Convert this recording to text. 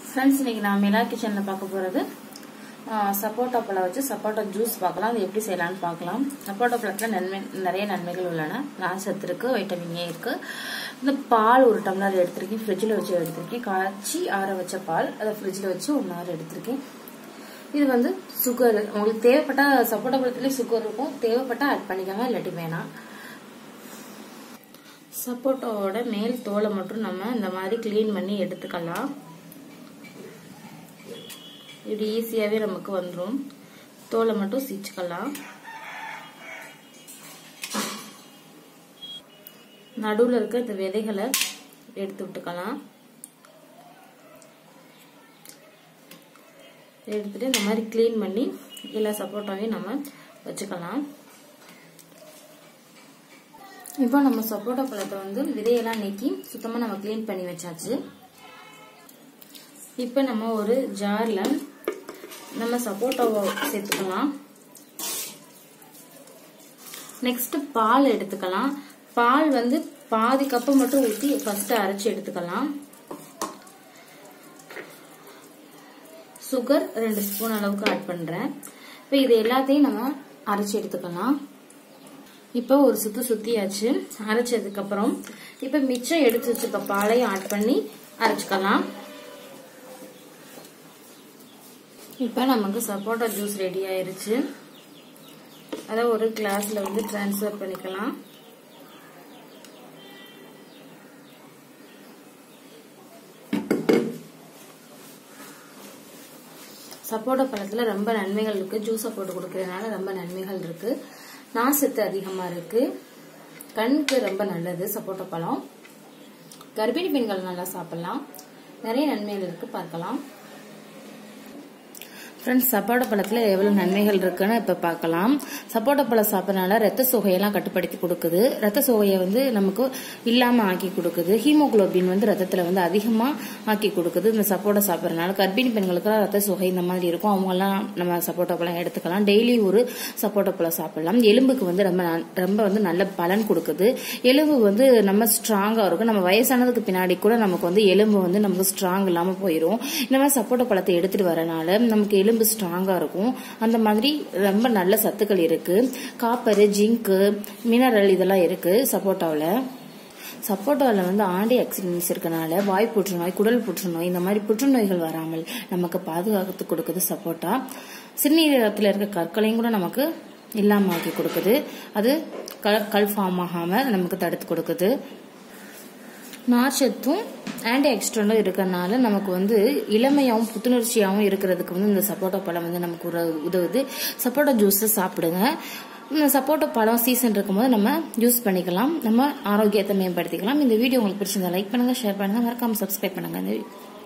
friends இன்னைக்கு நான் மிலா கிச்சனில் பார்க்க போகிறது சப்போட்டா பழம் வச்சு சப்போட்டா ஜூஸ் பார்க்கலாம் அது எப்படி செய்யலாம்னு பார்க்கலாம் சப்போட்டா பழத்தில் நன்மை நிறைய நன்மைகள் உள்ளன நார்ச்சத்து இருக்குது வைட்டமின் ஏ இருக்குது இந்த பால் ஒரு டம்ளர் எடுத்திருக்கேன் ஃப்ரிட்ஜில் வச்சு எடுத்திருக்கேன் காய்ச்சி ஆற வச்ச பால் அதை ஃப்ரிட்ஜில் வச்சு ஒன் ஹவர் எடுத்திருக்கேன் இது வந்து சுகர் உங்களுக்கு தேவைப்பட்ட சப்போட்டா பழத்துலேயே சுகர் இருக்கும் தேவைப்பட்டால் ஆட் பண்ணிக்கோங்க இல்லாட்டி வேணாம் சப்போட்டாவோட மேல் தோலை மட்டும் நம்ம இந்த மாதிரி க்ளீன் பண்ணி எடுத்துக்கலாம் இப்படி ஈஸியாகவே நமக்கு வந்துடும் தோலை மட்டும் சீச்சுக்கலாம் நடுவில் இருக்க இந்த விதைகளை எடுத்து விட்டுக்கலாம் எடுத்துட்டு இந்த மாதிரி க்ளீன் பண்ணி எல்லா சப்போட்டாவையும் நம்ம வச்சுக்கலாம் இப்போ நம்ம சப்போட்டா பழத்தை வந்து விதையெல்லாம் நீக்கி சுத்தமாக நம்ம க்ளீன் பண்ணி வச்சாச்சு இப்போ நம்ம ஒரு ஜாரில் நம்ம சப்போட்டாவை சேர்த்துக்கலாம் நெக்ஸ்ட் பால் எடுத்துக்கலாம் பால் வந்து பாதி கப்பு மட்டும் ஊற்றி ஃபர்ஸ்ட் அரைச்சி எடுத்துக்கலாம் சுகர் ரெண்டு ஸ்பூன் அளவுக்கு ஆட் பண்ணுறேன் இப்போ இது எல்லாத்தையும் நம்ம அரைச்சி எடுத்துக்கலாம் இப்போ ஒரு சுத்து சுத்தியாச்சு அரைச்சதுக்கு அப்புறம் இப்போ மிச்சம் எடுத்து வச்சிருக்க பாலையும் ஆட் பண்ணி அரைச்சிக்கலாம் இப்போ நமக்கு சப்போட்டா ஜூஸ் ரெடி ஆயிருச்சு அதை ஒரு கிளாஸ்ல வந்து டிரான்ஸ்ஃபர் பண்ணிக்கலாம் சப்போட்டா பழத்தில் ரொம்ப நன்மைகள் இருக்குது ஜூஸை போட்டு கொடுக்கறதுனால ரொம்ப நன்மைகள் இருக்குது நார்சத்து அதிகமாக இருக்குது கண்ணுக்கு ரொம்ப நல்லது சப்போட்டா பழம் கர்ப்பிணி பெண்கள் நல்லா சாப்பிடலாம் நிறைய நன்மைகள் இருக்குது பார்க்கலாம் ஃப்ரெண்ட்ஸ் சப்போட்டா பழத்தில் எவ்வளோ நன்மைகள் இருக்குன்னு இப்போ பார்க்கலாம் சப்போட்டா பழம் சாப்பிட்றதுனால ரத்த சோகையெல்லாம் கட்டுப்படுத்தி கொடுக்குது ரத்த சோகையை வந்து நமக்கு இல்லாமல் ஆக்கி கொடுக்குது ஹீமோகுளோபின் வந்து ரத்தத்தில் வந்து அதிகமாக ஆக்கி கொடுக்குது இந்த சப்போட்டா சாப்பிட்றதுனால கர்ப்பிணி பெண்களுக்குலாம் ரத்த சோகை இந்த மாதிரி இருக்கும் அவங்கெல்லாம் நம்ம சப்போட்டா பழம் எடுத்துக்கலாம் டெய்லி ஒரு சப்போட்டா பழம் சாப்பிடலாம் எலும்புக்கு வந்து ரொம்ப ரொம்ப வந்து நல்ல பலன் கொடுக்குது எலும்பு வந்து நம்ம ஸ்ட்ராங்காக இருக்கும் நம்ம வயசானதுக்கு பின்னாடி கூட நமக்கு வந்து எலும்பு வந்து நமக்கு ஸ்ட்ராங் இல்லாமல் போயிடும் இந்த மாதிரி சப்போட்டா பழத்தை எடுத்துட்டு வரனால நமக்கு எலும்பு எலும்பு ஸ்ட்ராங்கா இருக்கும் அந்த மாதிரி ரொம்ப நல்ல சத்துக்கள் இருக்கு காப்பரு ஜிங்கு மினரல் இதெல்லாம் இருக்கு சப்போட்டாவில் சப்போட்டாவில் வந்து ஆண்டி ஆக்சிடென்ட்ஸ் இருக்கனால வாய் புற்றுநோய் குடல் புற்றுநோய் இந்த மாதிரி புற்றுநோய்கள் வராமல் நமக்கு பாதுகாத்து கொடுக்குது சப்போட்டா சிறுநீரகத்தில் இருக்க கற்களையும் கூட நமக்கு இல்லாமல் ஆக்கி கொடுக்குது அது கல் ஃபார்ம் ஆகாமல் நமக்கு தடுத்து கொடுக்குது நார்ச்சத்தும் ஆன்டி ஆக்சிடென்ட்டும் இருக்கிறனால நமக்கு வந்து இளமையாகவும் புத்துணர்ச்சியாகவும் இருக்கிறதுக்கு வந்து இந்த சப்போட்டா பழம் வந்து நமக்கு உதவுது சப்போட்டா ஜூஸை சாப்பிடுங்க இந்த சப்போட்டா பழம் சீசன் இருக்கும்போது நம்ம யூஸ் பண்ணிக்கலாம் நம்ம ஆரோக்கியத்தை மேம்படுத்திக்கலாம் இந்த வீடியோ உங்களுக்கு பிடிச்சிருந்தா லைக் பண்ணுங்க ஷேர் பண்ணுங்க மறக்காம சப்ஸ்கிரைப் பண்ணுங்க